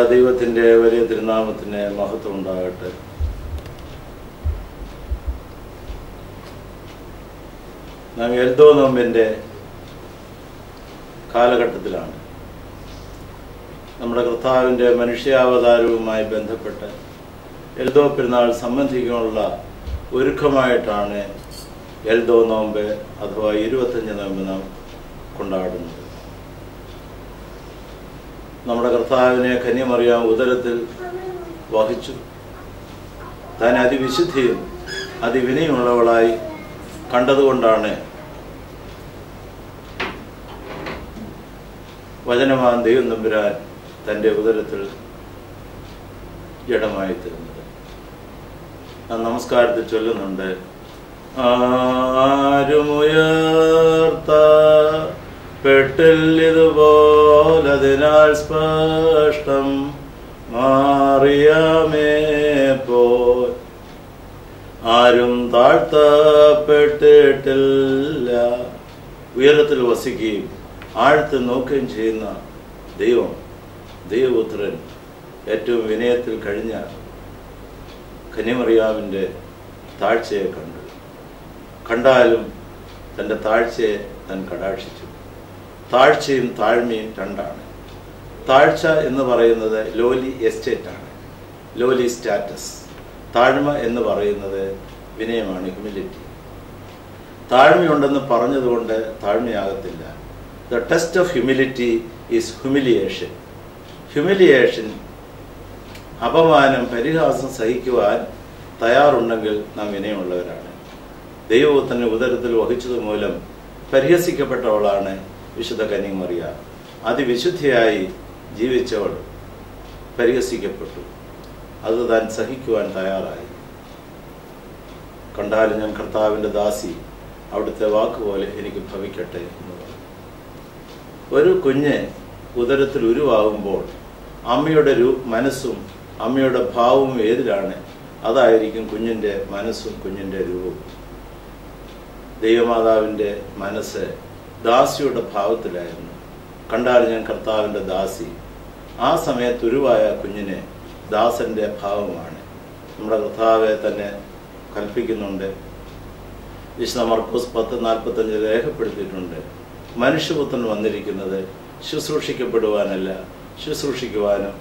ദൈവത്തിൻ്റെ വലിയ തിരുനാമത്തിന് മഹത്വം ഉണ്ടാകട്ടെ നാം എൽദോ നോമ്പിൻ്റെ കാലഘട്ടത്തിലാണ് നമ്മുടെ കർത്താവിൻ്റെ മനുഷ്യാവതാരവുമായി ബന്ധപ്പെട്ട് എൽദോ പെരുന്നാൾ സംബന്ധിക്കാനുള്ള ഒരുക്കമായിട്ടാണ് എൽദോ നോമ്പ് അഥവാ ഇരുപത്തഞ്ച് നോമ്പ് നാം കൊണ്ടാടുന്നത് നമ്മുടെ കർത്താവിനെ കന്യമറിയാം ഉദരത്തിൽ വഹിച്ചു താൻ അതിവിശുദ്ധിയും അതിവിനയമുള്ളവളായി കണ്ടതുകൊണ്ടാണ് വചനമാൻ ദൈവം നമ്പുരാൻ തൻ്റെ ഉദരത്തിൽ ജഡമായി തീർന്നത് ആ നമസ്കാരത്തിൽ ചൊല്ലുന്നുണ്ട് ആരുമുയർത്ത പെട്ടില്ലിതുപോലതിനാൽ സ്പഷ്ടം മാറിയമേ പോൽ ആരും താഴ്ത്തപ്പെട്ടിട്ടില്ല ഉയരത്തിൽ വസിക്കുകയും ആഴത്തിൽ നോക്കുകയും ചെയ്യുന്ന ദൈവം ദൈവപുത്രൻ ഏറ്റവും വിനയത്തിൽ കഴിഞ്ഞ കന്യമറിയാവിൻ്റെ താഴ്ചയെ കണ്ടു കണ്ടാലും തൻ്റെ താഴ്ചയെ താൻ കടാക്ഷിച്ചു താഴ്ചയും താഴ്മയും രണ്ടാണ് താഴ്ച എന്ന് പറയുന്നത് ലോലി എസ്റ്റേറ്റ് ആണ് ലോലി സ്റ്റാറ്റസ് താഴ്മ എന്ന് പറയുന്നത് വിനയമാണ് ഹ്യൂമിലിറ്റി താഴ്മയുണ്ടെന്ന് പറഞ്ഞതുകൊണ്ട് താഴ്മയാകത്തില്ല the test of humility is humiliation humiliation അപമാനം പരിഹാസം സഹിക്കുവാൻ തയ്യാറുണ്ടെങ്കിൽ നാം വിനയമുള്ളവരാണ് ദൈവപുത്രനെ ഉദരത്തിൽ വഹിച്ചത് മൂലം പരിഹസിക്കപ്പെട്ടവളാണ് വിശുദ്ധ കന്യമറിയ അതിവിശുദ്ധിയായി ജീവിച്ചവൾ പരിഹസിക്കപ്പെട്ടു അത് താൻ സഹിക്കുവാൻ തയ്യാറായി കണ്ടാലും ഞാൻ കർത്താവിൻ്റെ ദാസി അവിടുത്തെ വാക്കുപോലെ എനിക്ക് ഭവിക്കട്ടെ എന്ന് പറഞ്ഞു ഒരു കുഞ്ഞ് ഉദരത്തിൽ ഉരുവാകുമ്പോൾ അമ്മയുടെ രു മനസ്സും അമ്മയുടെ ഭാവവും ഏതിലാണ് അതായിരിക്കും കുഞ്ഞിൻ്റെ മനസ്സും കുഞ്ഞിൻ്റെ രൂപവും ദൈവമാതാവിൻ്റെ മനസ്സ് ദാസിയുടെ ഭാവത്തിലായിരുന്നു കണ്ടാൽ ഞാൻ കർത്താവിൻ്റെ ദാസി ആ സമയത്ത് ഉരുവായ കുഞ്ഞിന് ദാസന്റെ ഭാവമാണ് നമ്മുടെ കർത്താവെ തന്നെ കൽപ്പിക്കുന്നുണ്ട് വിശുദ്ധ മർക്കോസ് പത്ത് നാൽപ്പത്തഞ്ച് രേഖപ്പെടുത്തിയിട്ടുണ്ട് മനുഷ്യപുത്രൻ വന്നിരിക്കുന്നത് ശുശ്രൂഷിക്കപ്പെടുവാനല്ല ശുശ്രൂഷിക്കുവാനും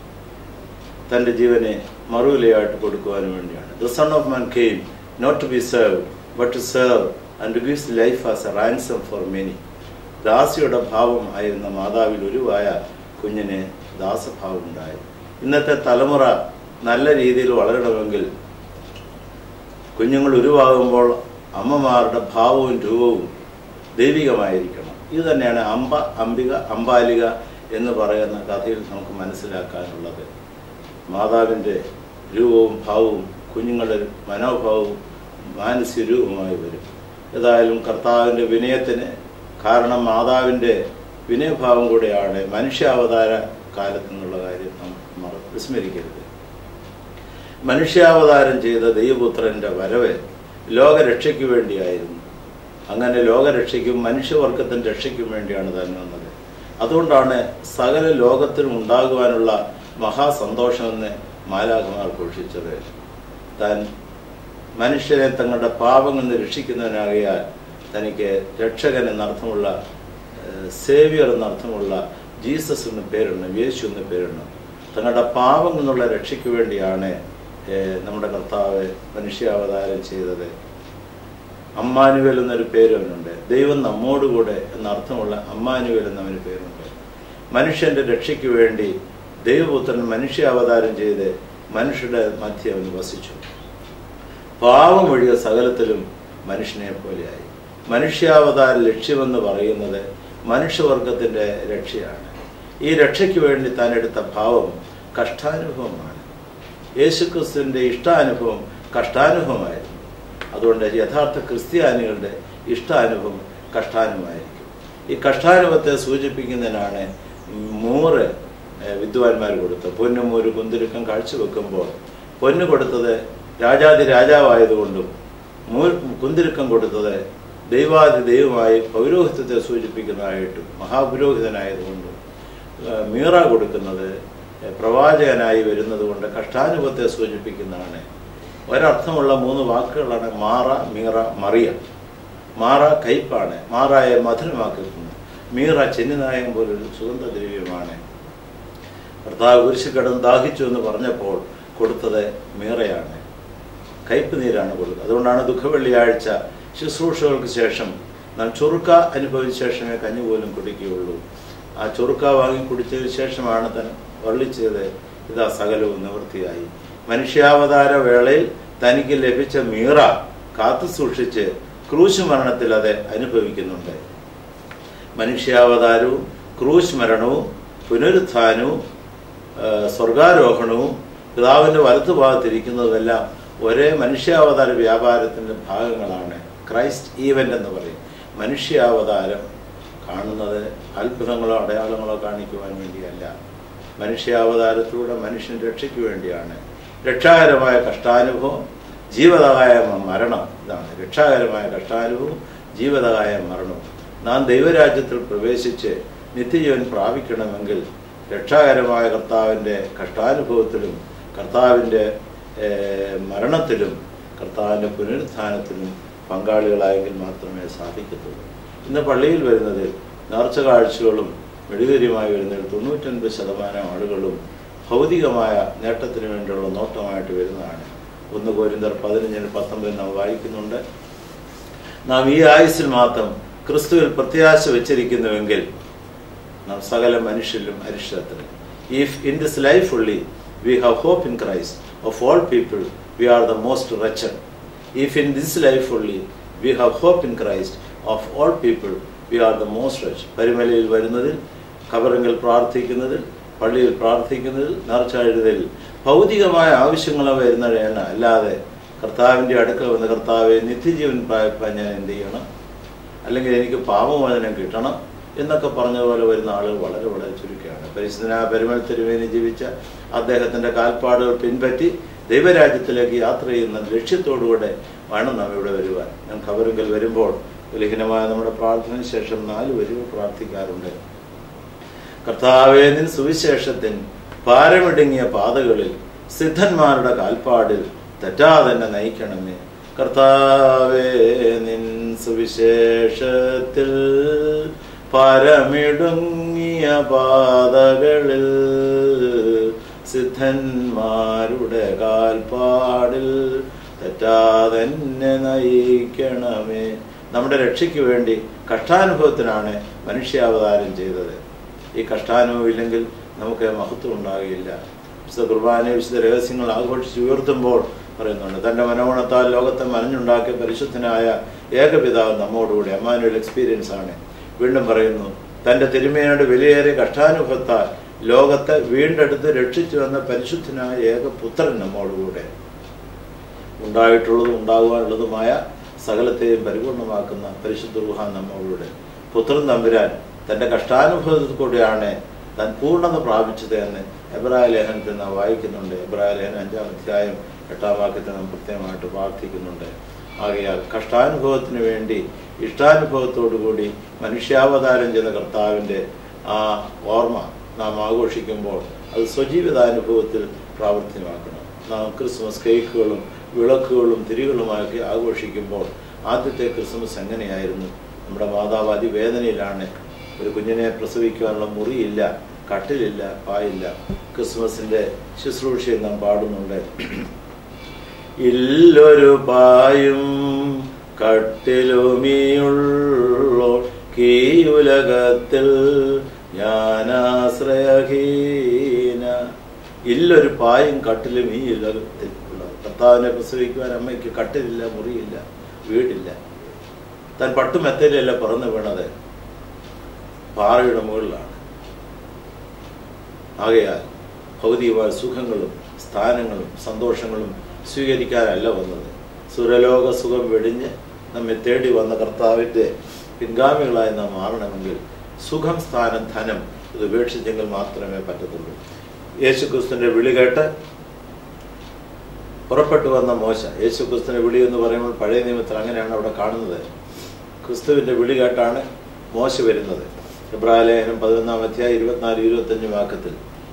തൻ്റെ ജീവനെ മറുവിലയായിട്ട് കൊടുക്കുവാനും വേണ്ടിയാണ് the sun of Man came not to be serve but to serve and gives life as a ransom for many ദാസിയുടെ ഭാവം ആയിരുന്ന മാതാവിൽ ഉരുവായ കുഞ്ഞിന് ദാസഭാവം ഉണ്ടായി ഇന്നത്തെ തലമുറ നല്ല രീതിയിൽ വളരണമെങ്കിൽ കുഞ്ഞുങ്ങൾ ഉരുവാകുമ്പോൾ അമ്മമാരുടെ ഭാവവും രൂപവും ദൈവികമായിരിക്കണം ഇത് തന്നെയാണ് അമ്പ അംബിക അമ്പാലിക എന്ന് പറയുന്ന കഥയിൽ നമുക്ക് മനസ്സിലാക്കാനുള്ളത് മാതാവിൻ്റെ രൂപവും ഭാവവും കുഞ്ഞുങ്ങളുടെ മനോഭാവവും മാനസിക രൂപമായി വരും ഏതായാലും കർത്താവിൻ്റെ വിനയത്തിന് കാരണം മാതാവിൻ്റെ വിനയഭാവം കൂടെയാണ് മനുഷ്യാവതാര കാലത്ത് എന്നുള്ള കാര്യം നാം മറ- വിസ്മരിക്കരുത് മനുഷ്യാവതാരം ചെയ്ത ദൈവപുത്രന്റെ വരവ് ലോകരക്ഷയ്ക്ക് വേണ്ടിയായിരുന്നു അങ്ങനെ ലോകരക്ഷയ്ക്കും മനുഷ്യവർഗത്തിൻ്റെ രക്ഷയ്ക്കും വേണ്ടിയാണ് താൻ വന്നത് അതുകൊണ്ടാണ് സകല ലോകത്തിനും ഉണ്ടാകുവാനുള്ള മഹാസന്തോഷമെന്ന് മാലാഖമാർ ഘോഷിച്ചത് താൻ മനുഷ്യരെ തങ്ങളുടെ പാപങ്ങളിൽ നിന്ന് രക്ഷിക്കുന്നവനാകിയാൽ തനിക്ക് രക്ഷകൻ എന്നർത്ഥമുള്ള ഏഹ്, സേവിയർ എന്നർത്ഥമുള്ള ജീസസ് എന്ന് പേരിടണം യേശു എന്ന് പേരിടണം തങ്ങളുടെ പാപം എന്നുള്ള രക്ഷയ്ക്ക് വേണ്ടിയാണ് ഏഹ്, നമ്മുടെ കർത്താവ് മനുഷ്യാവതാരം ചെയ്തത് അമ്മാനുവൽ എന്നൊരു പേര് അവനുണ്ട് ദൈവം നമ്മോടുകൂടെ എന്നർത്ഥമുള്ള അമ്മാനുവൽ എന്നവന് പേരുണ്ട് മനുഷ്യന്റെ രക്ഷയ്ക്ക് വേണ്ടി ദൈവപുത്രൻ മനുഷ്യാവതാരം ചെയ്ത് മനുഷ്യരുടെ മധ്യ അവൻ വസിച്ചു പാവം ഒഴിയ സകലത്തിലും മനുഷ്യനെ പോലെയായി മനുഷ്യാവതാര ലക്ഷ്യമെന്ന് പറയുന്നത് മനുഷ്യവർഗത്തിന്റെ രക്ഷയാണ് ഈ രക്ഷയ്ക്ക് വേണ്ടി താൻ എടുത്ത ഭാവം കഷ്ടാനുഭവമാണ് യേശുക്രിസ്തുവിന്റെ ഇഷ്ടാനുഭവം കഷ്ടാനുഭവമായിരുന്നു അതുകൊണ്ട് യഥാർത്ഥ ക്രിസ്ത്യാനികളുടെ ഇഷ്ടാനുഭവം കഷ്ടാനുഭവമായിരിക്കും ഈ കഷ്ടാനുഭവത്തെ സൂചിപ്പിക്കുന്നതിനാണ് മൂറ് ഏഹ്, വിദ്വാൻമാർ കൊടുത്തത് പൊന്നുമൂര് കുന്തിരുക്കം കാഴ്ചവെക്കുമ്പോൾ പൊന്നു കൊടുത്തത് രാജാതി രാജാവായതുകൊണ്ടും മൂ കുന്തിരുക്കം കൊടുത്തത് ദൈവാതി ദൈവമായി പൗരോഹിത്യത്തെ സൂചിപ്പിക്കുന്നതായിട്ടും മഹാപുരോഹിതനായതുകൊണ്ടും ഏഹ്, മീറ കൊടുക്കുന്നത് എഹ്, പ്രവാചകനായി വരുന്നത് കൊണ്ട് കഷ്ടാനുഭവത്തെ സൂചിപ്പിക്കുന്നതാണ് ഒരർത്ഥമുള്ള മൂന്ന് വാക്കുകളാണ് മാറ മീറ മറിയ മാറ കയ്പാണ് മാറായെ മധുരമാക്കുന്നു മീറ ചെന്നിനായം പോലൊരു സുഗന്ധദ്രവ്യമാണ് കർത്താവ് കുരിശിൽ കിടന്ന് ദാഹിച്ചു എന്ന് പറഞ്ഞപ്പോൾ കൊടുത്തത് മീറയാണ് കയ്പ് നീരാണ് കൊടുക്കുക അതുകൊണ്ടാണ് ദുഃഖവെള്ളിയാഴ്ച ശുശ്രൂഷകൾക്ക് ശേഷം നാം ചൊറുക്ക അനുഭവിച്ച ശേഷമേ കഞ്ഞി പോലും കുടിക്കുകയുള്ളൂ ആ ചൊറുക്ക വാങ്ങി കുടിച്ചതിന് ശേഷമാണ് താൻ വർള്ളിച്ചത് ഇതാ സകലവും നിവൃത്തിയായി മനുഷ്യാവതാര വേളയിൽ തനിക്ക് ലഭിച്ച മീറ കാത്തു സൂക്ഷിച്ച് ക്രൂശ് മരണത്തിൽ അത് അനുഭവിക്കുന്നുണ്ട് മനുഷ്യാവതാരവും ക്രൂശ് മരണവും പുനരുത്ഥാനവും ആ, സ്വർഗാരോഹണവും പിതാവിൻ്റെ വലത്തുഭാഗത്തിരിക്കുന്നതുമെല്ലാം ഒരേ മനുഷ്യാവതാര വ്യാപാരത്തിൻ്റെ ഭാഗങ്ങളാണ് ക്രൈസ്റ്റ് ഈവൻ്റ് എന്ന് പറയും മനുഷ്യാവതാരം കാണുന്നത് അത്ഭുതങ്ങളോ അടയാളങ്ങളോ കാണിക്കുവാൻ വേണ്ടിയല്ല മനുഷ്യാവതാരത്തിലൂടെ മനുഷ്യൻ രക്ഷയ്ക്ക് വേണ്ടിയാണ് രക്ഷാകരമായ കഷ്ടാനുഭവം ജീവതകായ മരണം ഇതാണ് രക്ഷാകരമായ കഷ്ടാനുഭവം ജീവതകായ മരണവും നാം ദൈവരാജ്യത്തിൽ പ്രവേശിച്ച് നിത്യജീവൻ പ്രാപിക്കണമെങ്കിൽ രക്ഷാകരമായ കർത്താവിൻ്റെ കഷ്ടാനുഭവത്തിലും കർത്താവിൻ്റെ ഏഹ്, മരണത്തിലും കർത്താവിൻ്റെ പുനരുത്ഥാനത്തിലും പങ്കാളികളായെങ്കിൽ മാത്രമേ സാധിക്കത്തുള്ളൂ ഇന്ന് പള്ളിയിൽ വരുന്നത് നേർച്ച കാഴ്ചകളും മെഴുകുതിരിയുമായി വരുന്നതിൽ തൊണ്ണൂറ്റൊൻപത് ശതമാനം ആളുകളും ഭൗതികമായ നേട്ടത്തിന് വേണ്ടിയുള്ള നോട്ടമായിട്ട് വരുന്നതാണ് ഒന്ന് കോരിന്തർ പതിനഞ്ചിന് പത്തൊമ്പതിൽ നാം വായിക്കുന്നുണ്ട് നാം ഈ ആയുസ്സിൽ മാത്രം ക്രിസ്തുവിൽ പ്രത്യാശ വെച്ചിരിക്കുന്നുവെങ്കിൽ നാം സകല മനുഷ്യരിലും അരിഷ്ടത്തിൽ if in this life only we have hope in Christ of all people we are the most wretched if in this life only we have hope in Christ of all people we are the most wretch പരിമലയിൽ വരുന്നതിൽ കബറിങ്കിൽ പ്രാർത്ഥിക്കുന്നതിൽ പള്ളിയിൽ പ്രാർത്ഥിക്കുന്നതിൽ നേർച്ച എഴുതലിൽ ഭൗതികമായ ആവശ്യങ്ങളോ വരുന്നതാണ് അല്ലാതെ കർത്താവിൻ്റെ അടുക്കൽ വന്ന് കർത്താവെ നിത്യജീവൻ പ്രാപിപ്പാൻ ഞാൻ എന്ത് ചെയ്യണം അല്ലെങ്കിൽ എനിക്ക് പാപമോചനം കിട്ടണം എന്നൊക്കെ പറഞ്ഞതുപോലെ വരുന്ന ആളുകൾ വളരെ വളരെ ചുരുക്കമാണ് പരിശുദ്ധന പെരുമൽ തിരുവേനി ജീവിച്ച അദ്ദേഹത്തിൻ്റെ കാൽപ്പാടുകൾ പിൻപറ്റി ദൈവരാജ്യത്തിലേക്ക് യാത്ര ചെയ്യുന്ന ലക്ഷ്യത്തോടുകൂടെ വേണം നാം ഇവിടെ വരുവാൻ ഞാൻ ഖബറുങ്കൽ വരുമ്പോൾ ലഹീനമായ നമ്മുടെ പ്രാർത്ഥനയ്ക്ക് ശേഷം നാല് വരികൾ പ്രാർത്ഥിക്കാറുണ്ട് കർത്താവേ നിൻ സുവിശേഷത്തിൻ പാരമിടുങ്ങിയ പാതകളിൽ സിദ്ധന്മാരുടെ കാൽപ്പാടിൽ തെറ്റാതെ തന്നെ നയിക്കണമേ കർത്താവേ നിൻ സുവിശേഷത്തിൽ പരമിടുങ്ങിയ പാതകളിൽ സിദ്ധന്മാരുടെ കാൽപ്പാടിൽ തെറ്റാതെന്നെ നയിക്കണമേ നമ്മുടെ രക്ഷയ്ക്ക് വേണ്ടി കഷ്ടാനുഭവത്തിനാണ് മനുഷ്യാവതാരം ചെയ്തത് ഈ കഷ്ടാനുഭവം ഇല്ലെങ്കിൽ നമുക്ക് മഹത്വം ഉണ്ടാകുകയില്ല വിശുദ്ധ കുർബാന വിശുദ്ധ രഹസ്യങ്ങൾ ആഘോഷിച്ച് ഉയർത്തുമ്പോൾ പറയുന്നുണ്ട് തൻ്റെ മനോഗുണത്താൽ ലോകത്തെ മനഞ്ഞുണ്ടാക്കിയ പരിശുദ്ധനായ ഏകപിതാവ് നമ്മോടുകൂടി അമ്മാനുവൽ എക്സ്പീരിയൻസ് ആണ് വീണ്ടും പറയുന്നു തൻ്റെ തിരുമേനയുടെ വിലയേറിയ കഷ്ടാനുഭവത്താൽ ലോകത്തെ വീണ്ടെടുത്ത് രക്ഷിച്ചു വന്ന പരിശുദ്ധനായ ഏകപുത്രൻ നമ്മോടുകൂടെ ഉണ്ടായിട്ടുള്ളതും ഉണ്ടാകുവാനുള്ളതുമായ സകലത്തെയും പരിപൂർണമാക്കുന്ന പരിശുദ്ധ റുഹാൻ നമ്മോടുകൂടെ പുത്രൻ തമ്പുരാൻ തൻ്റെ കഷ്ടാനുഭവത്തിൽ കൂടിയാണ് താൻ പൂർണ്ണത പ്രാപിച്ചത് എന്ന് എബ്രായ ലേഖനത്തിൽ നാം വായിക്കുന്നുണ്ട് എബ്രായ ലേഖനം അഞ്ചാം അധ്യായം എട്ടാം വാക്യത്തിൽ നാം പ്രത്യേകമായിട്ട് പ്രാർത്ഥിക്കുന്നുണ്ട് ആകയാൽ കഷ്ടാനുഭവത്തിന് വേണ്ടി ഇഷ്ടാനുഭവത്തോടു കൂടി മനുഷ്യാവതാരം ചെയ്ത കർത്താവിൻ്റെ ആ ഓർമ്മ നാം ആഘോഷിക്കുമ്പോൾ അത് സ്വജീവിതാനുഭവത്തിൽ പ്രാവർത്തികമാക്കണം നാം ക്രിസ്മസ് കേക്കുകളും വിളക്കുകളും തിരികളുമൊക്കെ ആഘോഷിക്കുമ്പോൾ ആദ്യത്തെ ക്രിസ്മസ് എങ്ങനെയായിരുന്നു നമ്മുടെ മാതാവ് അതിവേദനയിലാണ് ഒരു കുഞ്ഞിനെ പ്രസവിക്കുവാനുള്ള മുറിയില്ല കട്ടിലില്ല പായില്ല ക്രിസ്മസിൻ്റെ ശുശ്രൂഷയിൽ നാം പാടുന്നുണ്ട് ഇല്ലൊരു പായും കട്ടിലുമിയുള്ളോ കീയുലകത്തിൽ ഞാനാശ്രയഹീന ഇല്ലൊരു പായും കട്ടിലും ഈ ഉലകത്തിൽ ഉള്ളത് കർത്താവിനെ പ്രസവിക്കുവാൻ അമ്മയ്ക്ക് കട്ടിലില്ല മുറിയില്ല വീടില്ല താൻ പട്ടുമെത്തയിലല്ല പറന്നു വീണത് പാറയുടെ മുകളിലാണ് ആകയാൽ ഭൗതികമായ സുഖങ്ങളും സ്ഥാനങ്ങളും സന്തോഷങ്ങളും സ്വീകരിക്കാനല്ല വന്നത് സുരലോക സുഖം വെടിഞ്ഞ് നമ്മെ തേടി വന്ന കർത്താവിൻ്റെ പിൻഗാമികളായി നാം മാറണമെങ്കിൽ സുഖം സ്ഥാനം ധനം ഇത് ഉപേക്ഷിച്ചെങ്കിൽ മാത്രമേ പറ്റത്തുള്ളൂ യേശുക്രിസ്തുവിൻ്റെ വിളി കേട്ട് പുറപ്പെട്ടു വന്ന മോശ യേശുക്രിസ്തുവിൻ്റെ വിളി എന്ന് പറയുമ്പോൾ പഴയ നിയമത്തിൽ അങ്ങനെയാണ് അവിടെ കാണുന്നത് ക്രിസ്തുവിൻ്റെ വിളി കേട്ടാണ് മോശ വരുന്നത് ഇബ്രാഹിലേഖനം പതിനൊന്നാം അധ്യായം ഇരുപത്തിനാല് ഇരുപത്തഞ്ച് വാക്കത്തിൽ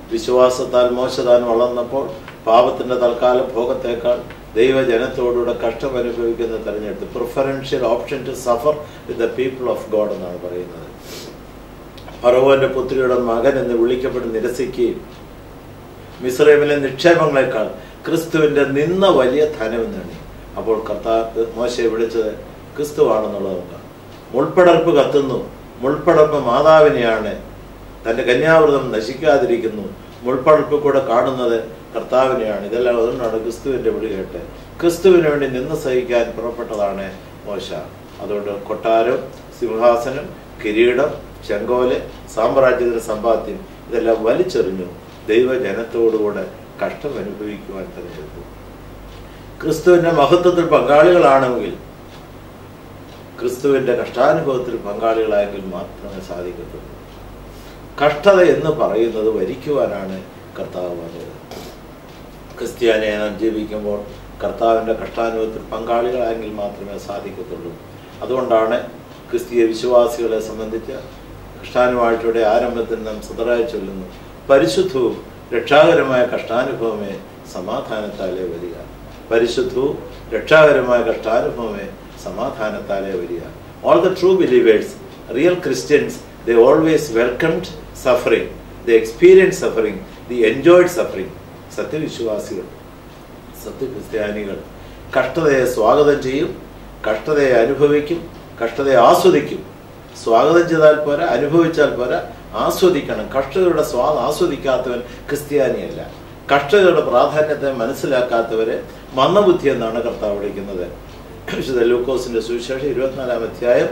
വിശ്വാസത്താൽ മോശതാൻ വളർന്നപ്പോൾ പാപത്തിന്റെ തൽക്കാല ഭോഗത്തേക്കാൾ ദൈവജനത്തോടുകൂടെ കഷ്ടം അനുഭവിക്കുന്ന തെരഞ്ഞെടുത്ത് preferential option to suffer with the people of God എന്നാണ് പറയുന്നത് ഫറവോന്റെ പുത്രിയുടെ മകൻ എന്ന് വിളിക്കപ്പെട്ട് നിരസിക്കുകയും മിസ്രൈമിലെ നിക്ഷേപങ്ങളെക്കാൾ ക്രിസ്തുവിന്റെ നിന്ന വലിയ ധനം നേടി അപ്പോൾ കർത്താവ് മോശയെ വിളിച്ചത് ക്രിസ്തുവാണെന്നുള്ളത് നോക്കാം മുൾപ്പടർപ്പ് കത്തുന്നു മുൾപ്പടർപ്പ് മാതാവിനെയാണ് തന്റെ കന്യാവൃതം നശിക്കാതിരിക്കുന്നു മുൾപ്പടർപ്പ് കൂടെ കാണുന്നത് കർത്താവിനെയാണ് ഇതെല്ലാം അതുകൊണ്ടാണ് ക്രിസ്തുവിന്റെ വിളി കേട്ട് ക്രിസ്തുവിന് വേണ്ടി നിന്ന് സഹിക്കാൻ പുറപ്പെട്ടതാണ് മോശ അതുകൊണ്ട് കൊട്ടാരം സിംഹാസനം കിരീടം ചെങ്കോല് സാമ്രാജ്യത്തിന്റെ സമ്പാദ്യം ഇതെല്ലാം വലിച്ചെറിഞ്ഞു ദൈവജനത്തോടുകൂടെ കഷ്ടം അനുഭവിക്കുവാൻ തെരഞ്ഞെടുത്തു ക്രിസ്തുവിന്റെ മഹത്വത്തിൽ പങ്കാളികളാണെങ്കിൽ ക്രിസ്തുവിന്റെ കഷ്ടാനുഭവത്തിൽ പങ്കാളികളായെങ്കിൽ മാത്രമേ സാധിക്കത്തുള്ളൂ കഷ്ടത എന്ന് പറയുന്നത് വരിക്കുവാനാണ് കർത്താവ് പറഞ്ഞത് ക്രിസ്ത്യാനിയെ നാം ജീവിക്കുമ്പോൾ കർത്താവിന്റെ കഷ്ടാനുഭവത്തിൽ പങ്കാളികളായെങ്കിൽ മാത്രമേ സാധിക്കത്തുള്ളൂ അതുകൊണ്ടാണ് ക്രിസ്തീയ വിശ്വാസികളെ സംബന്ധിച്ച് കഷ്ടാനുവാഴ്ചയുടെ ആരംഭത്തിൽ നാം സദറായി ചൊല്ലുന്നു പരിശുദ്ധവും രക്ഷാകരമായ കഷ്ടാനുഭവമേ സമാധാനത്താലേ വരിക പരിശുദ്ധവും രക്ഷാകരമായ കഷ്ടാനുഭവമേ സമാധാനത്താലേ വരിക all the true believers real Christians they always welcomed suffering the experience suffering they enjoyed suffering സത്യവിശ്വാസികൾ സത്യക്രിസ്ത്യാനികൾ കഷ്ടതയെ സ്വാഗതം ചെയ്യും കഷ്ടതയെ അനുഭവിക്കും കഷ്ടതയെ ആസ്വദിക്കും സ്വാഗതം ചെയ്താൽ പോരാ അനുഭവിച്ചാൽ പോരാ ആസ്വദിക്കണം കഷ്ടതയുടെ സ്വാദ് ആസ്വദിക്കാത്തവൻ ക്രിസ്ത്യാനിയല്ല കഷ്ടതയുടെ പ്രാധാന്യത്തെ മനസ്സിലാക്കാത്തവരെ മന്ദബുദ്ധി എന്നാണ് കർത്താവ് വിളിക്കുന്നത് വിശുദ്ധ ലൂക്കോസിന്റെ സുവിശേഷം ഇരുപത്തിനാലാം അധ്യായം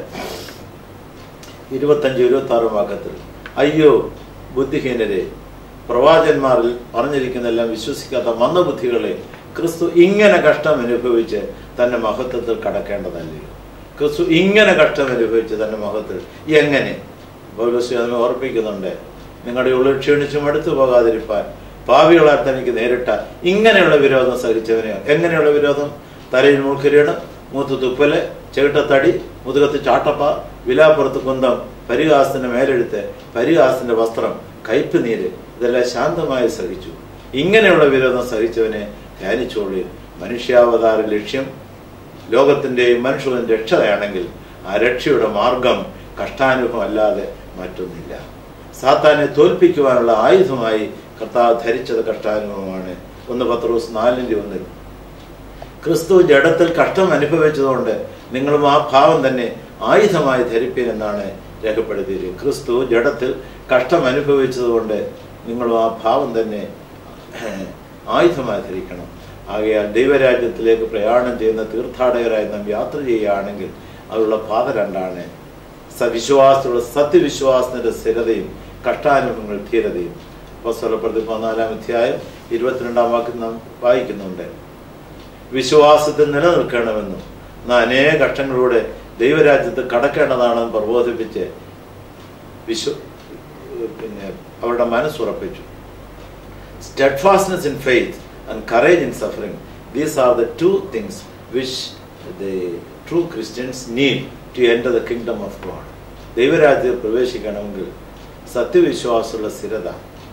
ഇരുപത്തഞ്ച് ഇരുപത്തി ആറ് വാക്കത്തിൽ അയ്യോ ബുദ്ധിഹീനരെ പ്രവാചന്മാരിൽ പറഞ്ഞിരിക്കുന്നെല്ലാം വിശ്വസിക്കാത്ത മന്ദബുദ്ധികളെ ക്രിസ്തു ഇങ്ങനെ കഷ്ടം അനുഭവിച്ച് തന്റെ മഹത്വത്തിൽ കടക്കേണ്ടതല്ലയോ ക്രിസ്തു ഇങ്ങനെ കഷ്ടം അനുഭവിച്ച് തന്റെ മഹത്വത്തിൽ എങ്ങനെ പൗലോസ് അതിനെ ഓർപ്പിക്കുന്നുണ്ട് നിങ്ങളുടെ ഉള്ളിൽ ക്ഷീണിച്ചും അടുത്തു പോകാതിരിപ്പാൻ പാവികളാൽ തനിക്ക് നേരിട്ട ഇങ്ങനെയുള്ള വിരോധം സഹിച്ചവനെയോ എങ്ങനെയുള്ള വിരോധം തലയിൽ മുൾക്കിരീടം മൂത്ത് തുപ്പല് ചെകിട്ടത്തടി മുതുകത്ത് ചാട്ടപ്പ വിലാപ്പുറത്ത് കുന്തം പരിഹാസത്തിന്റെ മേലെടുത്ത് പരിഹാസത്തിന്റെ വസ്ത്രം കയ്പ് നീര് ഇതെല്ലാം ശാന്തമായി സഹിച്ചു ഇങ്ങനെയുള്ള വിരോധം സഹിച്ചവനെ ധ്യാനിച്ചോളി മനുഷ്യാവതാര ലക്ഷ്യം ലോകത്തിന്റെയും മനുഷ്യന്റെ രക്ഷതയാണെങ്കിൽ ആ രക്ഷയുടെ മാർഗം കഷ്ടാനുഭവം അല്ലാതെ മറ്റൊന്നില്ല സാത്താനെ തോൽപ്പിക്കുവാനുള്ള ആയുധമായി കർത്താവ് ധരിച്ചത് കഷ്ടാനുഭവമാണ് ഒന്ന് പത്രോസ് നാലിന്റെ ഒന്നിൽ ക്രിസ്തു ജഡത്തിൽ കഷ്ടം അനുഭവിച്ചതുകൊണ്ട് നിങ്ങളും ആ ഭാവം തന്നെ ആയുധമായി ധരിപ്പീൻ എന്നാണ് രേഖപ്പെടുത്തിയിരിക്കുന്നത് ക്രിസ്തു ജഡത്തിൽ കഷ്ടം അനുഭവിച്ചതുകൊണ്ട് നിങ്ങളും ആ ഭാവം തന്നെ ആയുധമായി ധരിക്കണം ആകയാൽ ദൈവരാജ്യത്തിലേക്ക് പ്രയാണം ചെയ്യുന്ന തീർത്ഥാടകരായി നാം യാത്ര ചെയ്യുകയാണെങ്കിൽ അതിലുള്ള പാത രണ്ടാണ് സവിശ്വാസത്തിലുള്ള സത്യവിശ്വാസത്തിന്റെ സ്ഥിരതയും കഷ്ടാനുഭവങ്ങൾ ധീരതയും അപ്പോസ്തലപ്രതി പതിനാലാം അധ്യായം ഇരുപത്തിരണ്ടാം വാക്കിൽ നാം വായിക്കുന്നുണ്ട് വിശ്വാസത്തിൽ നിലനിൽക്കണമെന്നും എന്നാൽ അനേക കഷ്ടങ്ങളിലൂടെ ദൈവരാജ്യത്ത് കടക്കേണ്ടതാണെന്ന് പ്രബോധിപ്പിച്ച് വിശ്വ പിന്നെ അവരുടെ മനസ്സുറപ്പിച്ചു steadfastness in faith and courage in suffering these are the two things which the true christians need to enter the kingdom of god ദൈവരാജ്യത്തിൽ പ്രവേശിക്കണമെങ്കിൽ സത്യവിശ്വാസമുള്ള സ്ഥിരത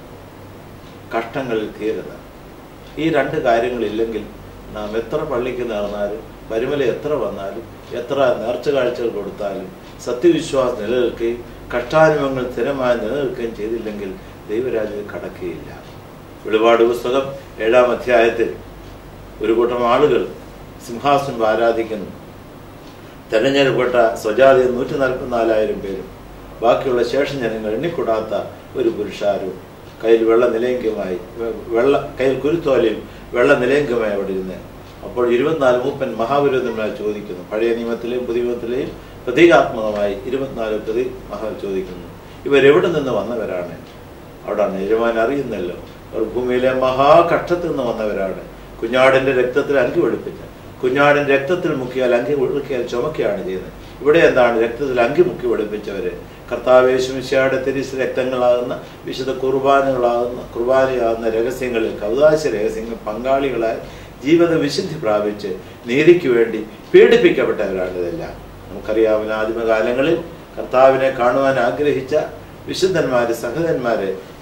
കഷ്ടങ്ങളിൽ ധീരത ഈ രണ്ട് കാര്യങ്ങളില്ലെങ്കിൽ നാം എത്ര പള്ളിക്ക് നേർന്നാലും പരിമല എത്ര വന്നാലും എത്ര നേർച്ച കാഴ്ചകൾ കൊടുത്താലും സത്യവിശ്വാസം നിലനിൽക്കുകയും കഷ്ടാനുഭവങ്ങൾ സ്ഥിരമായി നിലനിൽക്കുകയും ചെയ്തില്ലെങ്കിൽ ദൈവരാജ്യത്തിൽ കടക്കുകയില്ല വെളിപാട് പുസ്തകം ഏഴാം അധ്യായത്തിൽ ഒരു കൂട്ടം ആളുകൾ സിംഹാസനം ആരാധിക്കുന്നു തെരഞ്ഞെടുക്കപ്പെട്ട സ്വജാതി നൂറ്റി നാൽപ്പത്തിനാലായിരം പേരും ബാക്കിയുള്ള ശേഷം ജനങ്ങൾ എണ്ണിക്കൂടാത്ത ഒരു പുരുഷാരവും കയ്യിൽ വെള്ള നിലയങ്കമായി വെള്ള കയ്യിൽ കുരുത്തോലയും വെള്ള നിലയങ്കമായി അവിടെ ഇരുന്ന് അപ്പോൾ ഇരുപത്തിനാല് മൂപ്പൻ മഹാപുരോഹിതന്മാർ ചോദിക്കുന്നു പഴയ നിയമത്തിലെയും പുതിയ നിയമത്തിലെയും പ്രതീകാത്മകമായി ഇരുപത്തിനാല് പ്രതി മഹാ ചോദിക്കുന്നു ഇവരെവിടെ നിന്ന് വന്നവരാണ് അവിടെ യജമാൻ അറിയുന്നല്ലോ അവർ ഭൂമിയിലെ മഹാകഷ്ടത്തിൽ നിന്ന് വന്നവരാണ് കുഞ്ഞാടിന്റെ രക്തത്തിൽ അങ്കി വെളുപ്പിച്ച കുഞ്ഞാടിന്റെ രക്തത്തിൽ മുക്കിയാൽ അങ്കി വെളുക്കിയാൽ ചുമക്കുകയാണ് ചെയ്യുന്നത് ഇവിടെ എന്താണ് രക്തത്തിൽ അങ്കി മുക്കി വെളുപ്പിച്ചവര് കർത്താവേശുമിശയുടെ തിരിച്ച് രക്തങ്ങളാകുന്ന വിശുദ്ധ കുർബാനകളാകുന്ന കുർബാനയാകുന്ന രഹസ്യങ്ങളിൽ കൗതാശ രഹസ്യങ്ങൾ പങ്കാളികളായി ജീവിത വിശുദ്ധി പ്രാപിച്ച് നീതിക്ക് വേണ്ടി പീഡിപ്പിക്കപ്പെട്ടവരാണ് ഇതെല്ലാം നമുക്കറിയാവുന്ന ആദിമകാലങ്ങളിൽ കർത്താവിനെ കാണുവാൻ ആഗ്രഹിച്ച വിശുദ്ധന്മാര് സഹതന്മാര്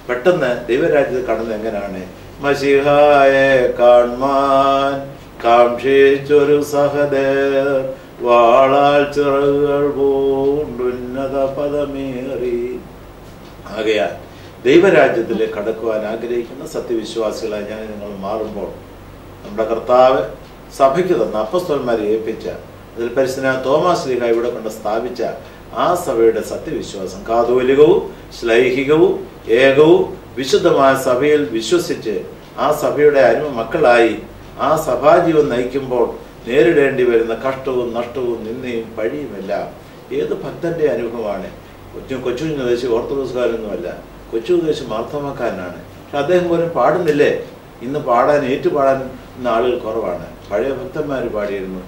പെട്ടെന്ന് ദൈവരാജ്യത്തിൽ കടന്ന് എങ്ങനെയാണ് മഷിഹായെ കാൺമാൻ കാക്ഷിച്ചൊരു സഹദേർ വാളാൽ ചിറകുകൾ പൂണ്ടുന്നത പദമേറി ആകയാൽ ദൈവരാജ്യത്തിലേക്ക് കടക്കുവാൻ ആഗ്രഹിക്കുന്ന സത്യവിശ്വാസികളായി ഞാൻ നിങ്ങൾ മാറുമ്പോൾ നമ്മുടെ കർത്താവ് സഭയ്ക്ക് തന്ന അപ്പസ്തോന്മാരെ ഏൽപ്പിച്ച അതിൽ പരിസ്ഥിതി തോമാസ് ലീഹ ഇവിടെ കൊണ്ട് സ്ഥാപിച്ച ആ സഭയുടെ സത്യവിശ്വാസം കാതോലികവും ശ്ലൈഹികവും ഏകവും വിശുദ്ധമായ സഭയിൽ വിശ്വസിച്ച് ആ സഭയുടെ അരുമ മക്കളായി ആ സഭാജീവൻ നയിക്കുമ്പോൾ നേരിടേണ്ടി വരുന്ന കഷ്ടവും നഷ്ടവും നിന്നയും പഴിയുമെല്ലാം ഏത് ഭക്തന്റെ അനുഭവമാണ് കൊച്ചു കൊച്ചു ദേശി ഓർത്തഡോക്സുകാരൊന്നുമല്ല കൊച്ചു ദേശി മാർത്തമാക്കാരനാണ് പക്ഷെ അദ്ദേഹം പോലും പാടുന്നില്ലേ ഇന്ന് പാടാൻ ഏറ്റുപാടാൻ ഇന്ന് ആളുകൾ കുറവാണ് പഴയ ഭക്തന്മാർ പാടിയിരുന്നു